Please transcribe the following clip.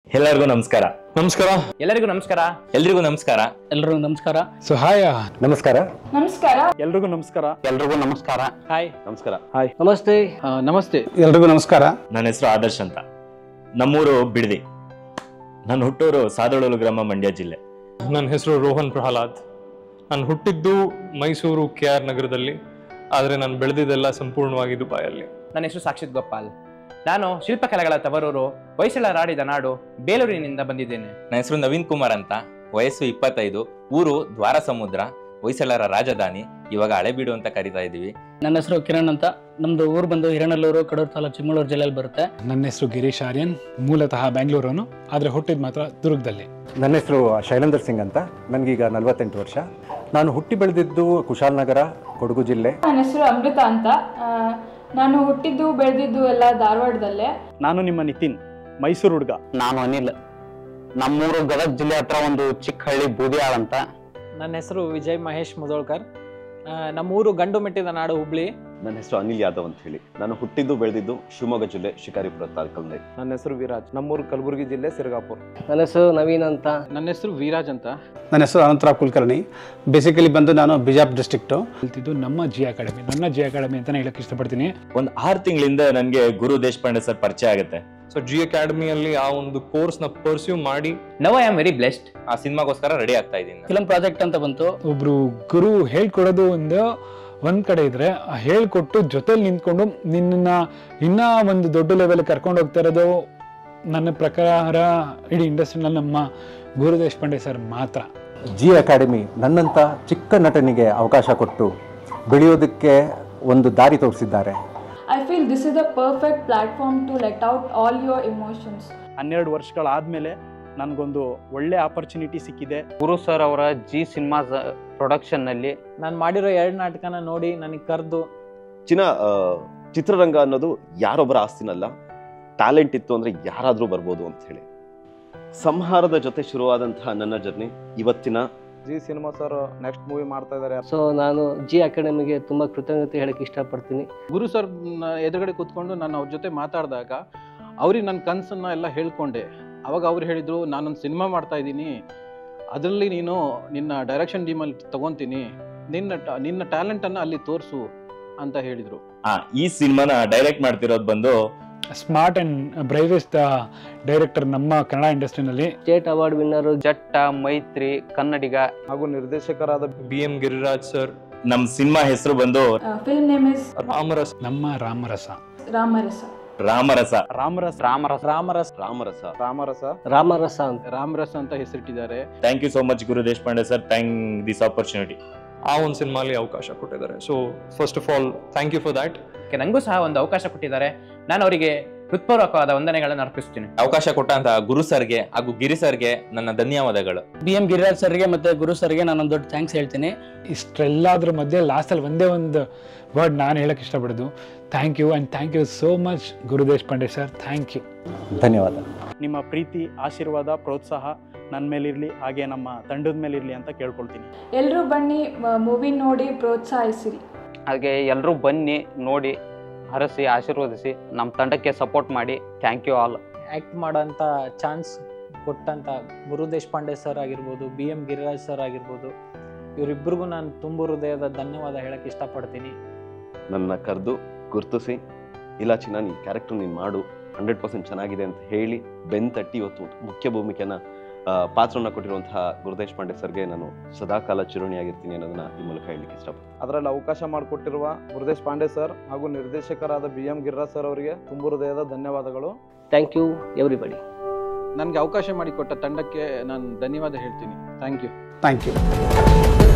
ಎಲ್ಲರಿಗೂ ನಮಸ್ಕಾರ ನಮಸ್ಕಾರ ಎಲ್ಲರಿಗೂ ನಮಸ್ಕಾರ ಎಲ್ರಿಗೂ ನಮಸ್ಕಾರ ಎಲ್ರಿಗೂ ನಮಸ್ಕಾರ ಸೊ ಹಾಯ್ ನಮಸ್ಕಾರ ನಮಸ್ಕಾರ ಎಲ್ರಿಗೂ ನಮಸ್ಕಾರ ಎಲ್ರಿಗೂ ನಮಸ್ಕಾರ ಹಾಯ್ ನಮಸ್ಕಾರ ನಮಸ್ತೆ ನಮಸ್ತೆ ಎಲ್ರಿಗೂ ನಮಸ್ಕಾರ ನನ್ನ ಹೆಸರು ಆದರ್ಶ್ ಅಂತ ನಮ್ಮೂರು ಬಿಡದಿ ನನ್ನ ಹುಟ್ಟೂರು ಸಾದಳೂರು ಗ್ರಾಮ ಮಂಡ್ಯ ಜಿಲ್ಲೆ ನನ್ನ ಹೆಸರು ರೋಹನ್ ಪ್ರಹ್ಲಾದ್ ನಾನು ಹುಟ್ಟಿದ್ದು ಮೈಸೂರು ಕೆ ಆರ್ ನಗರದಲ್ಲಿ ಆದರೆ ನಾನು ಬೆಳೆದಿದ್ದೆಲ್ಲ ಸಂಪೂರ್ಣವಾಗಿ ದುಬಾಯಲ್ಲಿ ನನ್ನ ಹೆಸರು ಸಾಕ್ಷಿತ್ ಗೋಪಾಲ್ ನಾನು ಶಿಲ್ಪಕಲೆಗಳ ತವರೂರು ಹೊಯ್ಸಳರಾಡಿದ ನಾಡು ಬೇಲೂರಿನಿಂದ ಬಂದಿದ್ದೇನೆ ನನ್ನ ಹೆಸರು ನವೀನ್ ಕುಮಾರ್ ಅಂತ ವಯಸ್ಸು ಇಪ್ಪತ್ತೈದು ಊರು ದ್ವಾರ ಸಮುದ್ರ ಹೊಯ್ಸಳರ ರಾಜಧಾನಿ ಇವಾಗ ಹಳೆಬೀಡು ಅಂತ ಕರಿತಾ ಇದೀವಿ ನನ್ನ ಹೆಸರು ಕಿರಣ್ ಅಂತ ನಮ್ದು ಊರು ಬಂದು ಹಿರಣಲ್ಲೂರು ಕಡೂರು ತಾಲೂಕು ಚಿಕ್ಕಮಗಳೂರು ಜಿಲ್ಲೆಯಲ್ಲಿ ಬರುತ್ತೆ ನನ್ನ ಹೆಸರು ಗಿರೀಶ್ ಆರ್ಯನ್ ಮೂಲತಃ ಬೆಂಗಳೂರವನು ಆದರೆ ಹುಟ್ಟಿದ ಮಾತ್ರ ದುರ್ಗದಲ್ಲಿ ನನ್ನ ಹೆಸರು ಶೈಲೇಂದರ್ ಸಿಂಗ್ ಅಂತ ನನಗೀಗ ನಲವತ್ತೆಂಟು ವರ್ಷ ನಾನು ಹುಟ್ಟಿ ಬೆಳೆದಿದ್ದು ಕುಶಾಲನಗರ ಕೊಡಗು ಜಿಲ್ಲೆ ನನ್ನ ಹೆಸರು ಅಮೃತ ಅಂತ ಆ, ನಾನು ಹುಟ್ಟಿದ್ದು ಬೆಳೆದಿದ್ದು ಎಲ್ಲ ಧಾರವಾಡದಲ್ಲೇ ನಾನು ನಿಮ್ಮ ನಿತಿನ್ ಮೈಸೂರು ಹುಡುಗ ನಾನು ಅನಿಲ್ ನಮ್ಮೂರು ಗದಗ ಜಿಲ್ಲೆ ಹತ್ರ ಒಂದು ಚಿಕ್ಕ ಹಳ್ಳಿ ಬೂದಿಯಾಳ್ ಅಂತ ನನ್ನ ಹೆಸರು ವಿಜಯ್ ಮಹೇಶ್ ಮುದೋಳ್ಕರ್ ಆ, ನಮ್ಮೂರು ಗಂಡು ಮೆಟ್ಟಿದ ನಾಡು ಹುಬ್ಳಿ ನನ್ನ ಹೆಸರು ಅನಿಲ್ ಯಾದವ್ ಅಂತ ಹೇಳಿ ನಾನು ಹುಟ್ಟಿದ್ದು ಬೆಳೆದಿದ್ದು ಶಿವಮೊಗ್ಗ ಜಿಲ್ಲೆ ಶಿಕಾರಿಪುರ ತಾಲೂಕಲ್ಲಿ ನನ್ನ ಹೆಸರು ವಿರಾಜ್ ನಮ್ಮೂರು ಕಲಬುರಗಿ ಜಿಲ್ಲೆ ಸಿರಗಾಪುರ ನನ್ನ ಹೆಸರು ನವೀನ್ ಅಂತ ನನ್ನ ಹೆಸರು ವೀರಾಜ್ ಅಂತ ನನ್ನ ಹೆಸರು ಅನಂತರಾವ್ ಕುಲಕರ್ಣಿ ಬೇಸಿಕಲಿ ಬಂದು ನಾನು ಬಿಜಾಪುರ ಡಿಸ್ಟ್ರಿಕ್ಟು ಕಲ್ತಿದ್ದು ನಮ್ಮ ಜಿ ಅಕಾಡೆಮಿ ನನ್ನ ಜಿ ಅಕಾಡೆಮಿ ಅಂತಲೇ ಹೇಳಕ್ಕೆ ಇಷ್ಟಪಡ್ತೀನಿ ಒಂದು ಆರು ತಿಂಗಳಿಂದ ನನಗೆ ಗುರು ದೇಶಪಾಂಡೆ ಸರ್ ಪರಿಚಯ ಆಗುತ್ತೆ ಸೊ ಜಿ ಅಕಾಡೆಮಿಯಲ್ಲಿ ಆ ಒಂದು ಕೋರ್ಸ್ನ ಪರ್ಸ್ಯೂ ಮಾಡಿ now I am very blessed ಆ ಸಿನಿಮಾಗೋಸ್ಕರ ರೆಡಿ ಆಗ್ತಾ ಇದ್ದೀನಿ ಫಿಲಂ ಪ್ರಾಜೆಕ್ಟ್ ಅಂತ ಬಂತು ಒಬ್ರು ಗುರು ಹೇಳ್ಕೊಡೋದು ಒಂದು ಒಂದ್ ಕಡೆ ಇದ್ರೆ ಆ ಹೇಳ್ಕೊಟ್ಟು ಜೊತೆಲಿ ನಿಂತ್ಕೊಂಡು ನಿನ್ನ ಇನ್ನ ಒಂದು ದೊಡ್ಡ ಲೆವೆಲ್ ಕರ್ಕೊಂಡು ಹೋಗ್ತಾ ಇರೋದು ನನ್ನ ಪ್ರಕಾರ ಇಡೀ ಇಂಡಸ್ಟ್ರಿನಲ್ಲಿ ನಮ್ಮ ಗುರು ದೇಶಪಾಂಡೆ ಸರ್ ಮಾತ್ರ ಜಿ ಅಕಾಡೆಮಿ ನನ್ನಂಥ ಚಿಕ್ಕ ನಟನಿಗೆ ಅವಕಾಶ ಕೊಟ್ಟು ಬೆಳೆಯೋದಕ್ಕೆ ಒಂದು ದಾರಿ ತೋರಿಸಿದ್ದಾರೆ I feel this is the perfect platform to let out all your emotions ಹನ್ನೆರಡು ವರ್ಷಗಳಾದ್ಮೇಲೆ ನನಗೊಂದು ಒಳ್ಳೆ ಆಪರ್ಚುನಿಟಿ ಸಿಕ್ಕಿದೆ ಗುರು ಸರ್ ಅವರ ಜಿ ಸಿನಿಮಾಸ್ ಪ್ರೊಡಕ್ಷನ್ ನಲ್ಲಿ ನಾನು ಮಾಡಿರೋ ಎರಡು ನಾಟಕನ ನೋಡಿ ನನಗೆ ಕರೆದು ಚಿನ್ನ ಆ, ಚಿತ್ರರಂಗ ಅನ್ನೋದು ಯಾರೊಬ್ಬರ ಆಸ್ತಿನಲ್ಲ ಟ್ಯಾಲೆಂಟ್ ಇತ್ತು ಅಂದ್ರೆ ಯಾರಾದ್ರೂ ಬರ್ಬೋದು ಅಂತ ಹೇಳಿ ಸಂಹಾರದ ಜೊತೆ ಶುರುವಾದಂತಹ ನನ್ನ ಜರ್ನಿ ಇವತ್ತಿನ G cinema sir next movie ಮಾಡ್ತಾ ಇದ್ದಾರೆ ಸೊ ನಾನು ಜಿ ಅಕಾಡೆಮಿಗೆ ತುಂಬಾ ಕೃತಜ್ಞತೆ ಹೇಳಕ್ ಇಷ್ಟಪಡ್ತೀನಿ ಗುರು ಸರ್ ಎದುರುಗಡೆ ಕೂತ್ಕೊಂಡು ನಾನು ಅವ್ರ ಜೊತೆ ಮಾತಾಡಿದಾಗ ಅವ್ರಿಗೆ ನನ್ನ ಕನಸನ್ನ ಎಲ್ಲ ಹೇಳ್ಕೊಂಡೆ ಅವಾಗ ಅವ್ರು ಹೇಳಿದ್ರು ನಾನೊಂದು ಸಿನಿಮಾ ಮಾಡ್ತಾ ಇದ್ದೀನಿ ಅದರಲ್ಲಿ ನೀನು ನಿನ್ನ ಡೈರೆಕ್ಷನ್ ಟೀಮಲ್ಲಿ ತಗೊಂತೀನಿ ನಿನ್ನ ಟ- ನಿನ್ನ ಟ್ಯಾಲೆಂಟನ್ನು ಅಲ್ಲಿ ತೋರಿಸು ಅಂತ ಹೇಳಿದರು ಆ ಈ ಸಿನಿಮಾನ ಡೈರೆಕ್ಟ್ ಮಾಡ್ತಿರೋದು ಬಂದು ಸ್ಮಾರ್ಟ್ ಅಂಡ್ ಬ್ರೈವೆಸ್ಟ್ ಡೈರೆಕ್ಟರ್ ನಮ್ಮ ಕನ್ನಡ ಇಂಡಸ್ಟ್ರಿನಲ್ಲಿ state award winner Jatta Maithri Kannadiga ಹಾಗೂ ನಿರ್ದೇಶಕರಾದ ಬಿ ಎಂ ಗಿರಿರಾಜ್ ಸರ್ ನಮ್ಮ ಸಿನಿಮಾ ಹೆಸರು ಬಂದು ಫಿಲ್ಮ್ ನೇಮ್ ಇಸ್ ರಾಮರಸ್ ನಮ್ಮ ರಾಮರಸ ರಾಮರಸ ರಾಮರಸ ರಾಮರಸ್ ರಾಮರಸ ರಾಮರಸ್ ರಾಮರಸ ರಾಮರಸ ರಾಮರಸ ಅಂತ ರಾಮರಸ್ ಅಂತ ಹೆಸರಿಟ್ಟಿದ್ದಾರೆ thank you so much Guru Deshpande sir thank this opportunity ಆ ಒಂದು ಸಿನಿಮಾಲಿ ಅವಕಾಶ ಕೊಟ್ಟಿದ್ದಾರೆ so first of all thank you for that ನನಗೂ ಸಹ ಒಂದು ಅವಕಾಶ ಕೊಟ್ಟಿದ್ದಾರೆ ನಾನು ಅವರಿಗೆ ಹೃತ್ಪೂರ್ವಕವಾದ ವಂದನೆಗಳನ್ನು ಅರ್ಪಿಸ್ತೀನಿ ಅವಕಾಶ ಕೊಟ್ಟಂತಹ ಗುರು ಸರ್ಗೆ ಹಾಗೂ ಗಿರಿ ಸರ್ಗೆ ನನ್ನ ಧನ್ಯವಾದಗಳು ಬಿ ಎಂ ಗಿರಿರಾಜ್ ಸರ್ಗೆ ಮತ್ತೆ ಗುರು ಸರ್ಗೆ ನಾನೊಂದು ದೊಡ್ಡ ಥ್ಯಾಂಕ್ಸ್ ಹೇಳ್ತೀನಿ ಇಷ್ಟೆಲ್ಲದ್ರ ಮಧ್ಯೆ ಲಾಸ್ಟಲ್ಲಿ ಒಂದೇ ಒಂದು ವರ್ಡ್ ನಾನು ಹೇಳಕ್ಕೆ ಇಷ್ಟಪಡೋದು thank you and thank you so much Guru Deshpande sir thank you ಧನ್ಯವಾದ ನಿಮ್ಮ ಪ್ರೀತಿ ಆಶೀರ್ವಾದ ಪ್ರೋತ್ಸಾಹ ನನ್ನ ಮೇಲಿರಲಿ ಹಾಗೆ ನಮ್ಮ ತಂಡದ ಮೇಲಿರಲಿ ಅಂತ ಕೇಳ್ಕೊಳ್ತೀನಿ ಎಲ್ಲರೂ ಬನ್ನಿ ಮೂವಿ ನೋಡಿ ಪ್ರೋತ್ಸಾಹಿಸಿರಿ ಹಾಗೆ ಎಲ್ಲರೂ ಬನ್ನಿ ನೋಡಿ ಹರಸಿ ಆಶೀರ್ವದಿಸಿ ನಮ್ಮ ತಂಡಕ್ಕೆ ಸಪೋರ್ಟ್ ಮಾಡಿ ಥ್ಯಾಂಕ್ ಯು ಆಲ್ ಆ್ಯಕ್ಟ್ ಮಾಡೋಂಥ ಚಾನ್ಸ್ ಕೊಟ್ಟಂಥ ಗುರು ದೇಶಪಾಂಡೆ ಸರ್ ಆಗಿರ್ಬೋದು ಬಿ ಎಂ ಗಿರಿರಾಜ್ ಸರ್ ಆಗಿರ್ಬೋದು ಇವರಿಬ್ಬರಿಗೂ ನಾನು ತುಂಬ ಹೃದಯದ ಧನ್ಯವಾದ ಹೇಳಕ್ಕೆ ಇಷ್ಟಪಡ್ತೀನಿ ನನ್ನ ಕರೆದು ಗುರ್ತಿಸಿ ಇಲ್ಲ ಚಿನ್ನ ನೀನ್ ಕ್ಯಾರೆಕ್ಟರ್ ನೀನು ಮಾಡು ಹಂಡ್ರೆಡ್ ಪರ್ಸೆಂಟ್ ಚೆನ್ನಾಗಿದೆ ಅಂತ ಹೇಳಿ ಬೆನ್ ತಟ್ಟಿ ಇವತ್ತು ಮುಖ್ಯ ಭೂಮಿಕೆನ ಆ, ಪಾತ್ರವನ್ನ ಕೊಟ್ಟಿರುವಂತಹ ಗುರುದೇಶ್ ಪಾಂಡೆ ಸರ್ಗೆ ನಾನು ಸದಾಕಾಲ ಚಿರುಣಿಯಾಗಿರ್ತೀನಿ ಅನ್ನೋದನ್ನ ಈ ಮೂಲಕ ಹೇಳಲಿಕ್ಕೆ ಇಷ್ಟಪಡ್ತೀನಿ ಅದರಲ್ಲಿ ಅವಕಾಶ ಮಾಡಿಕೊಟ್ಟಿರುವ ಗುರುದೇಶ್ ಪಾಂಡೆ ಸರ್ ಹಾಗೂ ನಿರ್ದೇಶಕರಾದ ಬಿ ಎಂ ಗಿರಿರಾಜ್ ಸರ್ ಅವರಿಗೆ ತುಂಬ ಹೃದಯದ ಧನ್ಯವಾದಗಳು ಥ್ಯಾಂಕ್ ಯು ಎವ್ರಿಬಡಿ ನನಗೆ ಅವಕಾಶ ಮಾಡಿಕೊಟ್ಟ ತಂಡಕ್ಕೆ ನಾನು ಧನ್ಯವಾದ ಹೇಳ್ತೀನಿ ಥ್ಯಾಂಕ್ ಯು ಥ್ಯಾಂಕ್ ಯು